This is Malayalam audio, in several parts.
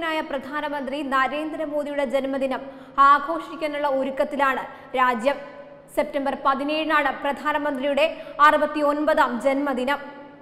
ആദരണീയനായ പ്രധാനമന്ത്രി നരേന്ദ്രമോദിയുടെ ജന്മദിനം ആഘോഷിക്കാനുള്ള ഒരുക്കത്തിലാണ് രാജ്യം സെപ്റ്റംബർ പതിനേഴിനാണ് പ്രധാനമന്ത്രിയുടെ അറുപത്തി ഒൻപതാം ജന്മദിനം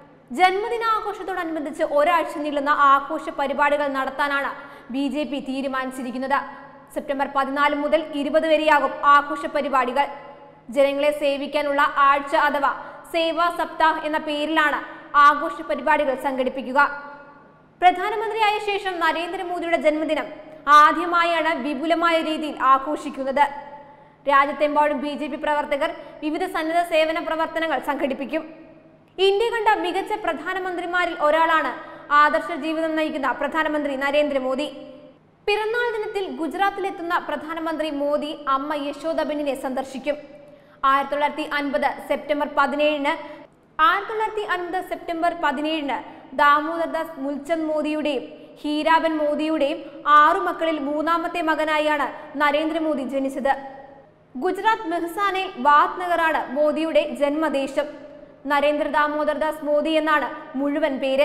ജന്മദിനാഘോഷത്തോടനുബന്ധിച്ച് ഒരാഴ്ച നീളുന്ന ആഘോഷ പരിപാടികൾ നടത്താനാണ് ബി ജെ പി തീരുമാനിച്ചിരിക്കുന്നത് സെപ്റ്റംബർ പതിനാല് മുതൽ ഇരുപത് വരെയാകും ആഘോഷ പരിപാടികൾ ജനങ്ങളെ സേവിക്കാനുള്ള ആഴ്ച അഥവാ സേവാ സപ്താഹ് എന്ന പേരിലാണ് ആഘോഷ പരിപാടികൾ സംഘടിപ്പിക്കുക പ്രധാനമന്ത്രിയായ ശേഷം നരേന്ദ്രമോദിയുടെ ജന്മദിനം ആദ്യമായാണ് വിപുലമായ രീതിയിൽ ആഘോഷിക്കുന്നത് രാജ്യത്തെമ്പാടും ബി ജെ പി പ്രവർത്തകർ വിവിധ സന്നദ്ധ സേവന പ്രവർത്തനങ്ങൾ സംഘടിപ്പിക്കും ഇന്ത്യ കണ്ട മികച്ച പ്രധാനമന്ത്രിമാരിൽ ഒരാളാണ് ആദർശ ജീവിതം നയിക്കുന്ന പ്രധാനമന്ത്രി നരേന്ദ്രമോദി പിറന്നാൾ ദിനത്തിൽ ഗുജറാത്തിലെത്തുന്ന പ്രധാനമന്ത്രി മോദി അമ്മ യശോദബെന്നിനെ സന്ദർശിക്കും ആയിരത്തി തൊള്ളായിരത്തി അൻപത് സെപ്റ്റംബർ പതിനേഴിന് ആയിരത്തി തൊള്ളായിരത്തി അൻപത് സെപ്റ്റംബർ പതിനേഴിന് ദാമോദർദാസ് മുൽചന്ദ് മോദിയുടെയും ഹീരാബൻ മോദിയുടെയും ആറു മക്കളിൽ മൂന്നാമത്തെ മകനായാണ് നരേന്ദ്രമോദി ജനിച്ചത് ഗുജറാത്ത് മെഹ്സാനയിൽ വാത് നഗറാണ് മോദിയുടെ ജന്മദേശം നരേന്ദ്ര ദാമോദർദാസ് മോദി എന്നാണ് മുഴുവൻ പേര്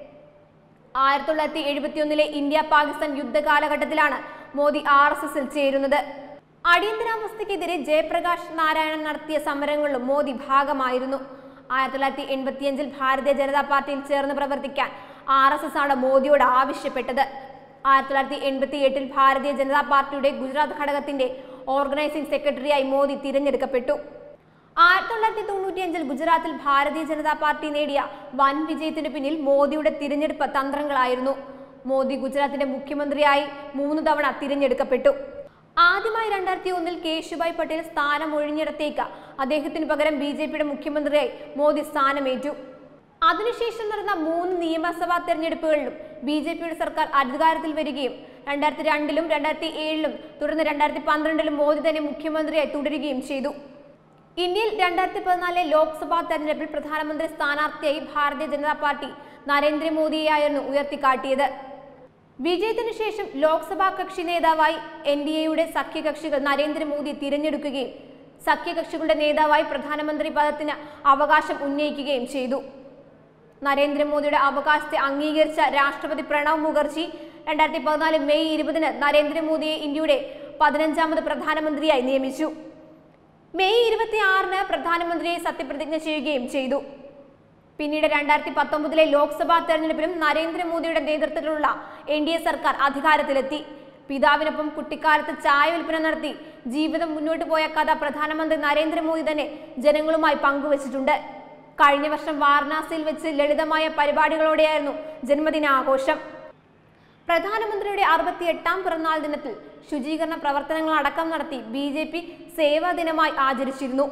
ആയിരത്തി തൊള്ളായിരത്തി എഴുപത്തിയൊന്നിലെ ഇന്ത്യ പാകിസ്ഥാൻ യുദ്ധ കാലഘട്ടത്തിലാണ് മോദി ആർ എസ് എസിൽ ചേരുന്നത് അടിയന്തരാവസ്ഥയ്ക്കെതിരെ ജയപ്രകാശ് നാരായണൻ നടത്തിയ സമരങ്ങളിലും മോദി ഭാഗമായിരുന്നു ആയിരത്തി തൊള്ളായിരത്തി എൺപത്തിയഞ്ചിൽ ഭാരതീയ ജനതാ പാർട്ടിയിൽ ചേർന്ന് പ്രവർത്തിക്കാൻ ആർ എസ് എസ് ആണ് മോദിയോട് ആവശ്യപ്പെട്ടത് ആയിരത്തി തൊള്ളായിരത്തി എൺപത്തി എട്ടിൽ ഭാരതീയ ജനതാ പാർട്ടിയുടെ ഗുജറാത്ത് ഘടകത്തിന്റെ ഓർഗനൈസിംഗ് സെക്രട്ടറിയായി മോദി തിരഞ്ഞെടുക്കപ്പെട്ടു ആയിരത്തി തൊള്ളായിരത്തി തൊണ്ണൂറ്റിയഞ്ചിൽ ഗുജറാത്തിൽ ഭാരതീയ ജനതാ പാർട്ടി നേടിയ വൻ വിജയത്തിന് പിന്നിൽ മോദിയുടെ തിരഞ്ഞെടുപ്പ് തന്ത്രങ്ങളായിരുന്നു മോദി ഗുജറാത്തിന്റെ മുഖ്യമന്ത്രിയായി മൂന്ന് തവണ തിരഞ്ഞെടുക്കപ്പെട്ടു ആദ്യമായി രണ്ടായിരത്തി ഒന്നിൽ കേശുഭായ് പട്ടേൽ സ്ഥാനം ഒഴിഞ്ഞിടത്തേക്ക് അദ്ദേഹത്തിന് പകരം ബി ജെ പിയുടെ മുഖ്യമന്ത്രിയായി മോദി സ്ഥാനമേറ്റു അതിനുശേഷം നടന്ന മൂന്ന് നിയമസഭാ തെരഞ്ഞെടുപ്പുകളിലും ബി ജെ പിയുടെ സർക്കാർ അധികാരത്തിൽ വരികയും രണ്ടായിരത്തി രണ്ടിലും രണ്ടായിരത്തി ഏഴിലും തുടർന്ന് രണ്ടായിരത്തി പന്ത്രണ്ടിലും മോദി തന്നെ മുഖ്യമന്ത്രിയായി തുടരുകയും ചെയ്തു ഇന്ത്യയിൽ രണ്ടായിരത്തി പതിനാലിലെ ലോക്സഭാ തെരഞ്ഞെടുപ്പിൽ പ്രധാനമന്ത്രി സ്ഥാനാർത്ഥിയായി ഭാരതീയ ജനതാ പാർട്ടി നരേന്ദ്രമോദിയെയായിരുന്നു ഉയർത്തിക്കാട്ടിയത് വിജയത്തിനു ശേഷം ലോക്സഭാ കക്ഷി നേതാവായി എൻ ഡി എയുടെ സഖ്യകക്ഷികൾ നരേന്ദ്രമോദി തിരഞ്ഞെടുക്കുകയും സഖ്യകക്ഷികളുടെ നേതാവായി പ്രധാനമന്ത്രി പദത്തിന് അവകാശം ഉന്നയിക്കുകയും ചെയ്തു നരേന്ദ്രമോദിയുടെ അവകാശത്തെ അംഗീകരിച്ച രാഷ്ട്രപതി പ്രണവ് മുഖർജി രണ്ടായിരത്തി പതിനാല് മെയ് ഇരുപതിന് നരേന്ദ്രമോദിയെ ഇന്ത്യയുടെ പതിനഞ്ചാമത് പ്രധാനമന്ത്രിയായി നിയമിച്ചു മെയ് ഇരുപത്തി ആറിന് പ്രധാനമന്ത്രിയെ സത്യപ്രതിജ്ഞ ചെയ്യുകയും ചെയ്തു പിന്നീട് രണ്ടായിരത്തി പത്തൊമ്പതിലെ ലോക്സഭാ തെരഞ്ഞെടുപ്പിലും നരേന്ദ്രമോദിയുടെ നേതൃത്വത്തിലുള്ള എൻ ഡി എ സർക്കാർ അധികാരത്തിലെത്തി പിതാവിനൊപ്പം കുട്ടിക്കാലത്ത് ചായ വിൽപ്പന നടത്തി ജീവിതം മുന്നോട്ട് പോയ കഥ പ്രധാനമന്ത്രി നരേന്ദ്രമോദി തന്നെ ജനങ്ങളുമായി പങ്കുവച്ചിട്ടുണ്ട് കഴിഞ്ഞ വർഷം വാരണാസിയിൽ വെച്ച് ലളിതമായ പരിപാടികളോടെയായിരുന്നു ജന്മദിനാഘോഷം പ്രധാനമന്ത്രിയുടെ അറുപത്തിയെട്ടാം പിറന്നാൾ ദിനത്തിൽ ശുചീകരണ പ്രവർത്തനങ്ങൾ അടക്കം നടത്തി ബി ജെ പി സേവാ ദിനമായി ആചരിച്ചിരുന്നു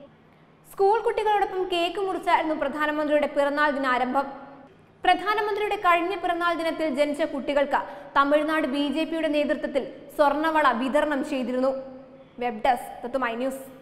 സ്കൂൾ കുട്ടികളോടൊപ്പം കേക്ക് മുറിച്ചായിരുന്നു പ്രധാനമന്ത്രിയുടെ പിറന്നാൾ ദിനാരംഭം പ്രധാനമന്ത്രിയുടെ കഴിഞ്ഞ പിറന്നാൾ ദിനത്തിൽ ജനിച്ച കുട്ടികൾക്ക് തമിഴ്നാട് ബി ജെ പിയുടെ നേതൃത്വത്തിൽ സ്വർണ്ണവള വിതരണം ചെയ്തിരുന്നു വെബ് ഡെസ്ക് തത്തുമൈ ന്യൂസ്